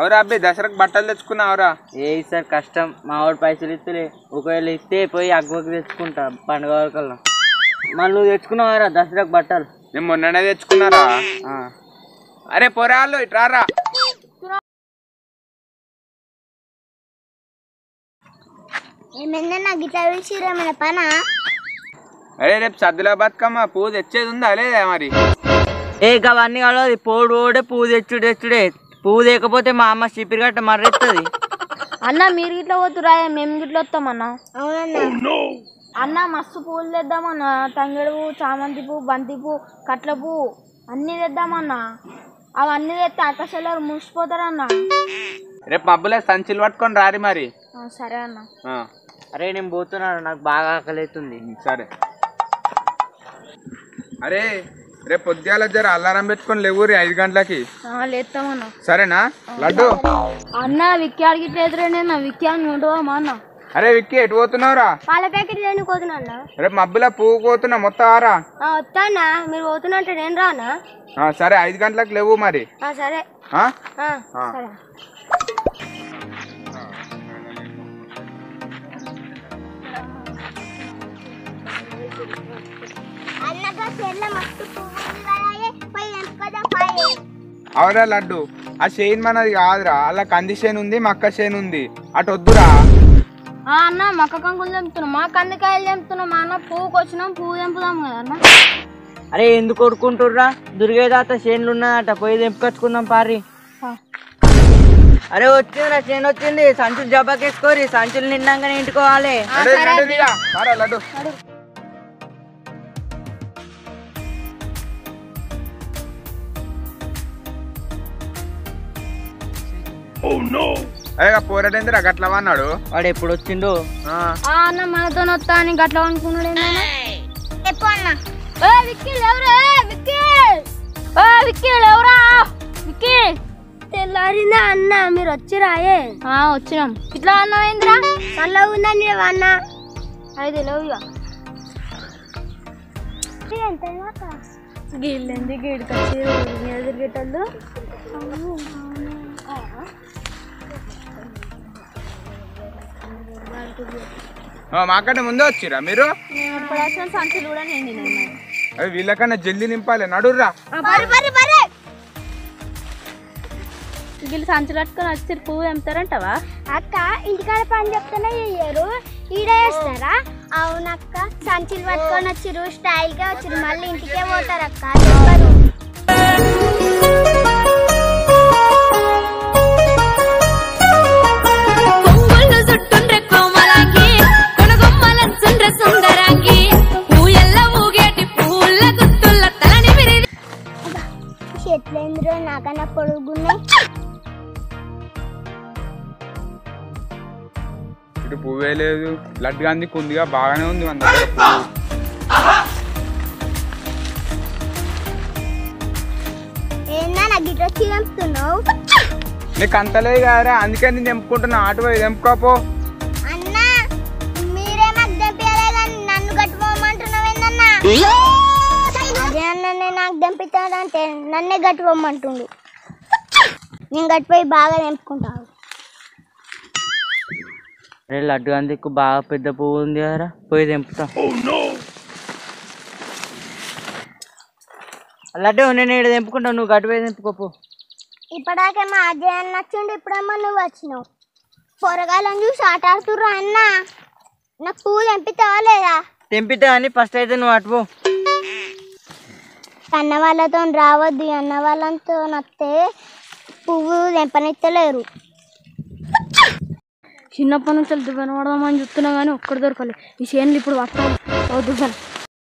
ఎవరు అబ్బి దసరాకు బట్టలు తెచ్చుకున్నావురా ఏ సార్ కష్టం మా వాడు పైసలు ఇస్తలే ఒకవేళ ఇస్తే పోయి అగ్గకి తెచ్చుకుంటా పండుగ వరకల్లా మళ్ళీ నువ్వు తెచ్చుకున్నావారా దసరాకు బట్టలు నేను మొన్ననే తెచ్చుకున్నారా ఆ. అరే పొరాళ్ళు ఇట్రారా ఏమైందా నాకు ఇట్లా పిలిచిరేమైనా పనా అరే రేపు సద్దుల బతుకమ్మ పువ్వు తెచ్చేది ఉందా లేదా మరి ఏ అవన్నీ కావాలి పోడు పోడే పువ్వు తెచ్చుడు తెచ్చుడే పువ్వు తేకపోతే మా అమ్మ చిపిరి గట్ట మర్రెత్తది అన్న మీరు గిట్లా పోతురా మేము గిట్లా వస్తామన్న అవునన్నా అన్న మస్తు పూలు తెద్దామన్న తంగేడు పువ్వు చామంతి పువ్వు బంతి పువ్వు కట్ల పువ్వు అన్నీ తెద్దామన్న అవన్నీ తెస్తే ఆకాశంలో ముగిసిపోతారన్న రేపు మబ్బులే సంచులు పట్టుకొని రారి మరి ఆ, సరే అన్న ఆ, అరే నేను పోతున్నాను నాకు బాగా ఆకలి అవుతుంది సరే అరే రేపు పొద్దుగాల జర అల్లారం పెట్టుకొని లేవురి ఐదు గంటలకి ఆ, లేస్తామన్న సరేనా లడ్డు అన్న విక్కీ అడిగిట్లా ఎదురైనా విక్కీ అని ఉండవమ్మా అన్న అరే విక్కీ ఎటు పోతున్నావురా పాల ప్యాకెట్ లేని పోతున్నా రేపు మబ్బుల పువ్వు పోతున్నా మొత్తం ఆరా వస్తానా మీరు పోతున్నట్టు నేను రానా ఆ, సరే ఐదు గంటలకు లేవు మరి ఆ, సరే ఆ? ఆ, ఆ. సరే అన్నగా చెల్ల మస్తు పువ్వు ఉంది కదా పోయి ఎంపుకోదా పాయే అవురా లడ్డు ఆ షైన్ మనది కాదురా అలా కంది షేన్ ఉంది మక్క షేన్ ఉంది అటు వద్దురా ఆ, అన్న మక్క కంకులు తెంపుతున్నాం మా కందికాయలు తెంపుతున్నాం మా అన్న పువ్వుకి వచ్చినాం పువ్వు తెంపుదాం కదా అన్న అరే ఎందుకు కొడుకుంటుర్రా దుర్గేదాత చేనులు ఉన్నదట పోయి తెంపుకొచ్చుకుందాం పారి ఆ. అరే వచ్చిందిరా చేను వచ్చింది సంచులు జబ్బకేసుకోరి సంచులు నిండాకనే ఇంటికోవాలి అరే, లడ్డు దిగా. రారా లడ్డు అయ్యా పోరాడేందిరా గట్ల అన్నాడు వాడు ఎప్పుడు వచ్చిండు ఆ, ఆ, అన్న మనతో వస్తా అని గట్లా అనుకున్నాడు ఏందన్నా చెప్పు అన్న ఏ విక్కీ లేవురా ఏ విక్కీ ఏ విక్కీ లేవురా విక్కీ తెల్లారిందా అన్న మీరు వచ్చిరాయే ఆ వచ్చినాం ఇట్లా అన్నమైందిరా మళ్ళా ఉందండి అన్న అయితే లేవు ఇక ఎంత గిల్లింది గిడికొచ్చి మీద తిరిగేటోళ్ళు ఆ, మాకంటే ముందే వచ్చిరా మీరు నేను ఇప్పుడు వచ్చిన సంచులు కూడా నిండినాయి అవి వీళ్ళకన్నా జల్దీ నింపాలి నడుర్రా బరి బరి బరి వీళ్ళు సంచులు పట్టుకొని వచ్చి పువ్వు తెంపుతారంటవా అక్క ఇంటికాడ పని చెప్తేనే చెయ్యరు ఈడే వేస్తారా అవునక్క సంచులు పట్టుకొని వచ్చిర్రు స్టైల్ గా వచ్చిర్రు మళ్ళీ ఇంటికే పోతారు అక్క చెప్పరు కొంగుళ్ళు చుట్టుండ్రె కోమలాంగి కొనగొమ్మలంచుండ్రె సుందరాంగి పూయల్ల ఊగేటి పూల గుత్తుల్ల తలని విరిది చెట్లు ఎందులో నాకన్నా పొడుగున్నాయి ఇటు పువ్వే లేదు లడ్డు గాంధీ కుందిగా బాగానే ఉంది మన దగ్గర పువ్వు. ఏందా నాకు ఇటు వచ్చి చంపుతున్నావు నీకు అంతలేదు కదరా అందుకే నేను తెంపుకుంటున్నా ఆటు పోయి తెంపుకోపో అన్న మీరే మాకు తెంపియాలే కానీ నన్ను కట్టుకోమంటున్నావు ఏందన్నా అదే అన్న నేను నాకు తెంపిస్తాడంటే నన్నే కట్టుకోమంటుండు నేను కట్టిపోయి బాగా తెంపుకుంటాను అరే లడ్డు అందుకు బాగా పెద్ద పువ్వు ఉంది కదరా పోయి తెంపుతా లడ్డు నేను ఇక్కడ తెంపుకుంటావు నువ్వు గట్టు పోయి తెంపుకోపో ఇప్పటిదాకేమో అజయ్ అన్న వచ్చిండు ఇప్పుడేమో నువ్వు వచ్చినావు పొరగాలని చూసి ఆట ఆడుతుర్రు అన్న నాకు పువ్వు తెంపిస్తావా లేదా తెంపితే అని ఫస్ట్ అయితే నువ్వు అటుపో అన్న వాళ్ళతో రావద్దు ఈ అన్న వాళ్ళతో నస్తే పువ్వు తెంపనిత్తలేరు చిన్నప్పటి నుంచి దువ్వెన పడదామని చూస్తున్నా కానీ ఒక్కడు దొరకలే ఈ చేనులు ఇప్పుడు పట్టాలి ఓ దువ్వెన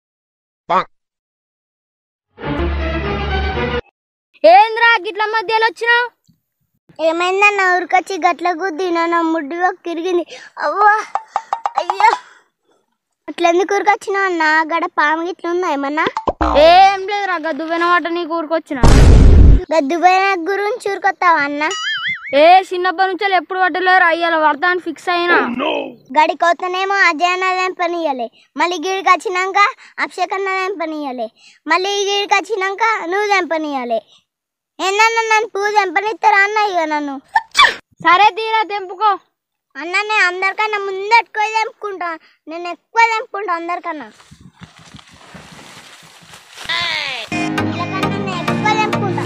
ఏంద్రా గిట్ల మధ్యలో వచ్చినావు ఏమైందన్న ఊరికొచ్చి గట్ల గుద్ది నా ముడ్డి ఒక తిరిగింది అవ్వా అయ్యో అట్లా ఎందుకు ఊరికొచ్చినావు అన్న గడ పాము గిట్ల ఉందా ఏమన్నా ఏం లేదురా గా దువ్వెన వాట నీకు ఊరికొచ్చిన గద్దుపోయిన గురించి ఊరికొస్తావా అన్న ఏ చిన్నప్పటి నుంచి ఎప్పుడు పట్టలేరు అయ్యాల పడతాను ఫిక్స్ అయినా గడికొత్తనేమో అజయ్ అన్న తెంపనియలే మళ్ళీ గీడికి వచ్చినాక అభిషేక్ అన్న తెంపనియలే మళ్ళీ గీడికి వచ్చినాక నువ్వు తెంపనియలే ఏందన్న నన్ను పువ్వు తెంపనిస్తారా అన్న ఇక నన్ను సరే తీరా తెంపుకో అన్న నేను అందరికన్నా ముందు ఎక్కువ తెంపుకుంటా నేను ఎక్కువ తెంపుకుంటా అందరికన్నా వీళ్ళకన్నా నేను ఎక్కువ తెంపుకుంటా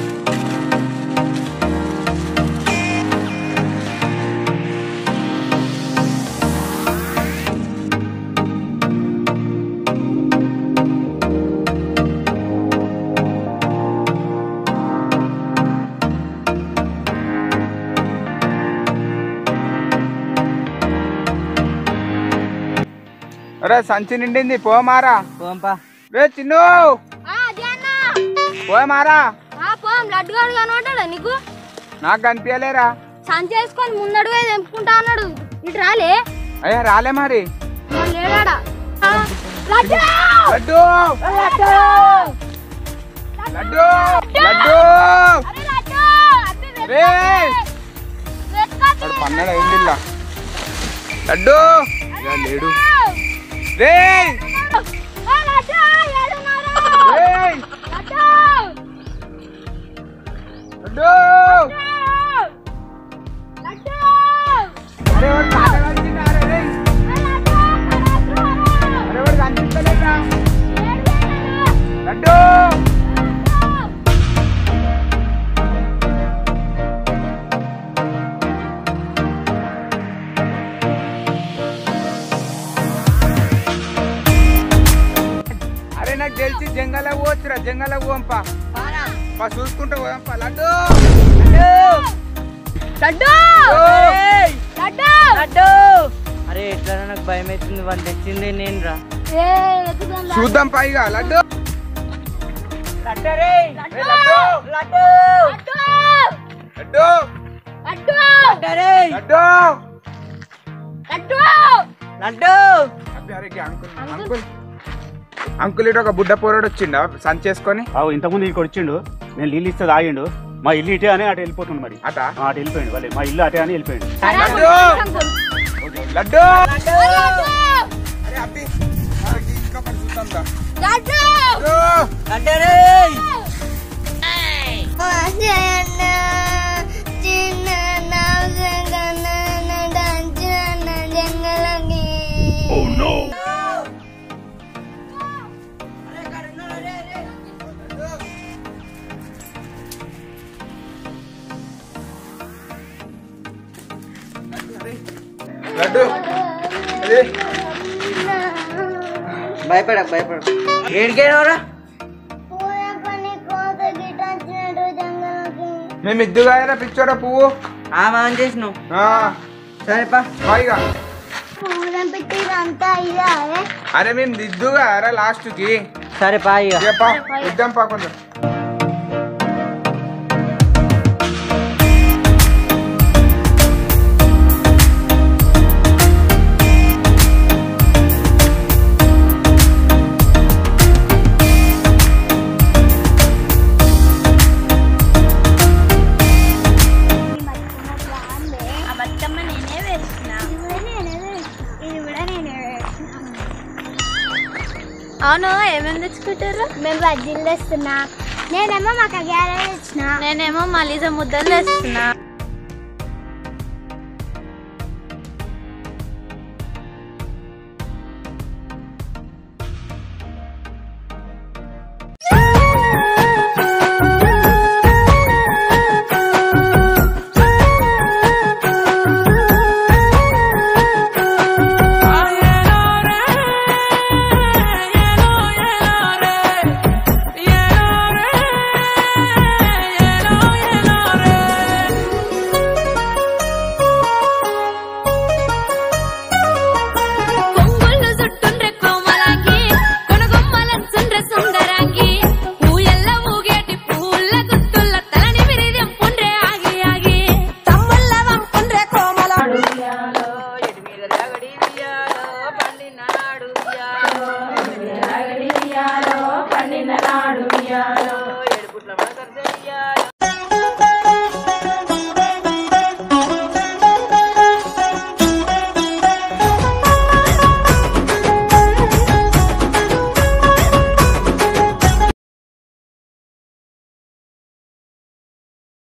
అరే సంచి నిండింది పోమారా పోంపా రే చిన్ను పోమారా పోం లడ్డు గాడు కనబడ్డా నీకు నాకు కనిపించలేరా సంచి వేసుకొని ముందడుగు తెంపుకుంటా అన్నాడు ఇటు రాలే అయ్యా రాలే మరి మరి లేడాడా ఆ, లడ్డు లడ్డు లడ్డు లడ్డు అరే లడ్డు అబ్బే వెత్- రే వెతకద్దు. వాడు పన్నెడు అయింది ఇలా లడ్డు ఇక లేడు రే ఆ, లడ్డు ఏడున్నారు? రేయ్ లడ్డు లడ్డు లడ్డు అరే వాడు కాళ్ళ కలిసిండు, అరే రేయ్. అరే వాడు కనిపిస్తలేదురా. లడ్డు అరే నాకు తెలిసి జంగల పోవచ్చురా జంగల పోంపా పా చూసుకుంటా పోదాంపా లడ్డు లడ్డు ఏయ్! లడ్డు అరే ఎట్లా నాకు భయం అవుతుంది వాళ్ళు తెచ్చింది నేను రా ఏ వెతుకుదాం రా. చూద్దాం పైగా లడ్డు లడ్డు ఏ లడ్డు లడ్డు లడ్డు లడ్డు లడ్డు లడ్డు లడ్డు అబ్బే, అరే, ఈ అంకుల్ అంకుల్ అంకుల్ ఇటు ఒక బుడ్డ పోరాడు వచ్చిండా సంచేసుకొని అవు ఇంతకుముందు ఇక్కడ వచ్చిండు నేను నీళ్ళు ఇస్తే తాగిండు మా ఇల్లు ఇటే అని అటు వెళ్ళిపోతుంది మరి అట ఆ, అటు వెళ్ళిపోయిండు వాళ్ళే మా ఇల్లు అటే అని వెళ్ళిపోయిండు లడ్డు లడ్డు అరే అబ్బి మనకి ఇంకా ఒకటి చూద్దాం దా. లడ్డు లడ్డు లడ్డు అరే భయపడకు భయపడకు ఏడికైనా మేము ఇద్దుగా పిచ్చోడా పువ్వు ఆ మనం చేసినావు ఆ, సరేపా పైగా పూలం పెట్టి ఇదంతా ఇదే అరే మేము దిద్దుగా అరే లాస్ట్ కి సరే పా ఇక చెప్పా ఇద్దాం పా కొంచెం ఆ బతుకమ్మ నేనే వేస్తున్నా ఇది కూడా నేనే వేస్తున్నా. అవును ఏమేమి తెచ్చుకుంటారు మేము బజ్జీలు తెస్తున్నా నేనేమో మాకు గ్యారెల్ ఇచ్చిన నేనేమో మలీజా ముద్దలు తెస్తున్నా కొంగుళ్ళు చుట్టుండ్రె కోమలాంగి కొనగొమ్మలంచుండ్రె సుందరాంగి పూయల్ల ఊగేటి పూల గుత్తుల్ల తలని విరిదెంపుండ్రె ఆగి ఆగి తమ్ముళ్ళ వంపుండ్రె కోమలాడు పండిన నాడు